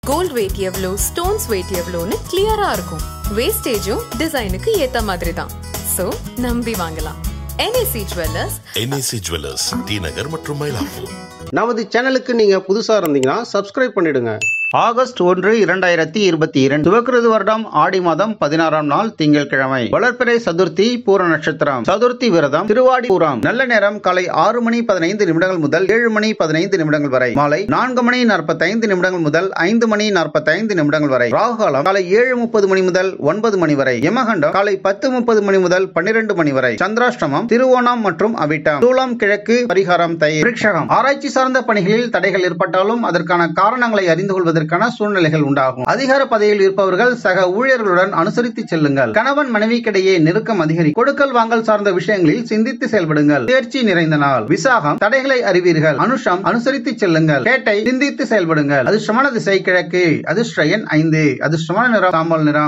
gold weight எவ்வளோ stones weight எவ்வளோன்னு கிளியரா இருக்கும் வேஸ்டேஜும் டிசைனுக்கு ஏத்த மாதிரி தான் சோ நம்பி வாங்கலாம் NSC jewellers NAC jewellers T Nagar மற்றும் மயிலாப்பூர் நமது சேனலுக்கு நீங்க புதுசா இருந்தீங்கன்னா சப்ஸ்கிரைப் பண்ணிடுங்க ஆகஸ்ட் ஒன்று இரண்டாயிரத்தி இருபத்தி இரண்டு துவக்கிறது வருடம் ஆடி மாதம் பதினாறாம் நாள் திங்கட்கிழமை வளர்ப்பிறை சதுர்த்தி பூர நட்சத்திரம் சதுர்த்தி விரதம் திருவாடி பூரம் நல்ல நேரம் காலை ஆறு மணி பதினைந்து நிமிடங்கள் முதல் ஏழு மணி பதினைந்து நிமிடங்கள் வரை மாலை நான்கு மணி நாற்பத்தைந்து நிமிடங்கள் முதல் ஐந்து மணி நாற்பத்தைந்து நிமிடங்கள் வரை ராகு காலம் காலை ஏழு முப்பது மணி முதல் ஒன்பது மணி வரை யமகண்டம் காலை பத்து முப்பது மணி முதல் பன்னிரண்டு மணி வரை சந்திராஷ்டமம் திருவோணம் மற்றும் அவிட்டம் சூலம் கிழக்கு பரிகாரம் தயிர் விருட்சகம் ஆராய்ச்சி சார்ந்த பணிகளில் தடைகள் ஏற்பட்டாலும் அதற்கான காரணங்களை அறிந்து கொள்வதற்கான சூழ்நிலைகள் உண்டாகும் அதிகார பதவியில் இருப்பவர்கள் சக ஊழியர்களுடன் அனுசரித்து செல்லுங்கள் கணவன் மனைவிக்கிடையே நெருக்கம் அதிகரி கொடுக்கல் வாங்கல் சார்ந்த விஷயங்களில் சிந்தித்து செயல்படுங்கள் தேர்ச்சி நிறைந்த நாள் விசாகம் தடைகளை அறிவீர்கள் அனுஷம் அனுசரித்து செல்லுங்கள் கேட்டை சிந்தித்து செயல்படுங்கள் அதிர்ஷ்டமான திசை கிழக்கு அதிர்ஷ்ட எண் ஐந்து அதிர்ஷ்டமான நிறம் சாம்பல் நிறம்